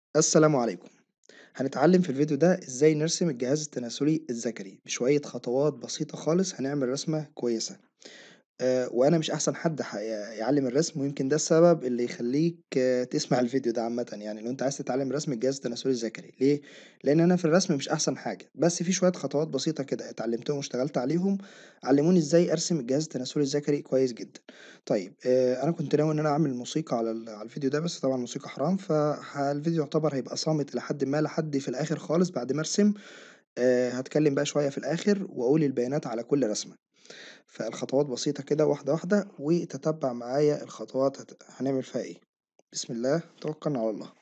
السلام عليكم هنتعلم في الفيديو ده ازاي نرسم الجهاز التناسلي الذكري بشوية خطوات بسيطة خالص هنعمل رسمة كويسة آآ وأنا مش أحسن حد ح يعلّم الرسم، ويمكن ده السبب اللي يخلّيك آه، تسمع الفيديو ده عامةً يعني، لو أنت عايز تتعلّم رسم الجهاز التناسلي الذكري، ليه؟ لإن أنا في الرسم مش أحسن حاجة، بس في شوية خطوات بسيطة كده اتعلّمتهم واشتغلت عليهم، علّموني إزاي أرسم الجهاز التناسلي الذكري كويس جدًا. طيب آآ أنا كنت ناوي إن أنا أعمل موسيقى على ال على الفيديو ده، بس طبعًا الموسيقى حرام، فح الفيديو يعتبر هيبقى صامت إلى حدٍ ما لحد في الآخر خالص بعد ما أرسم، آآ هاتكلّم بقى شوية في الآخر وأقول البيانات على كل رسمة. فالخطوات بسيطة كده واحدة واحدة وتتبع معايا الخطوات هت... هنعمل فيها ايه بسم الله توكلنا على الله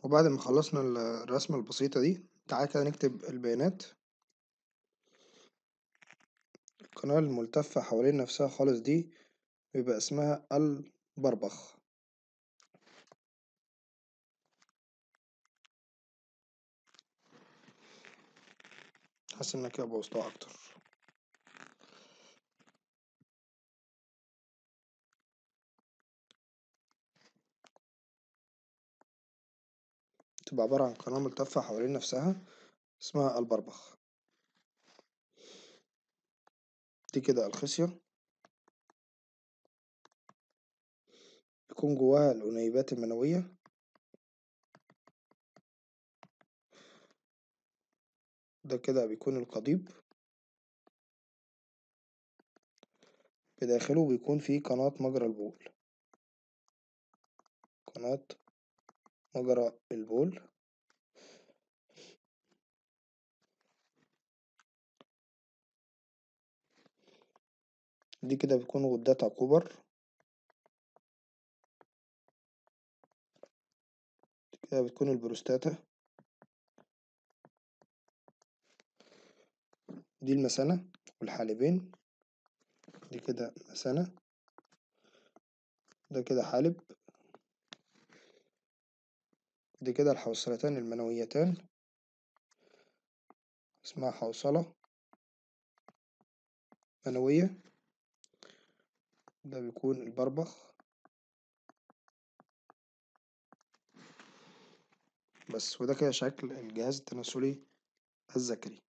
وبعد ما خلصنا ال- الرسمة البسيطة دي تعال كده نكتب البيانات القناة الملتفة حوالين نفسها خالص دي بيبقى اسمها البربخ حاسس إن أنا كده بوظتها أكتر تبقى عبارة عن قناة ملتفة حوالين نفسها اسمها البربخ دي كده الخصية يكون جواها الأنيبات المنوية ده كده بيكون القضيب بداخله بيكون فيه قناة مجرى البول قناة مجرى البول دي كده بتكون غدات عقوبر دي كده بتكون البروستاتا دي المثانة والحالبين دي كده مثانة ده كده حالب دي كده الحوصلتان المنويتان اسمها حوصلة منوية ده بيكون البربخ بس وده كده شكل الجهاز التناسلي الذكري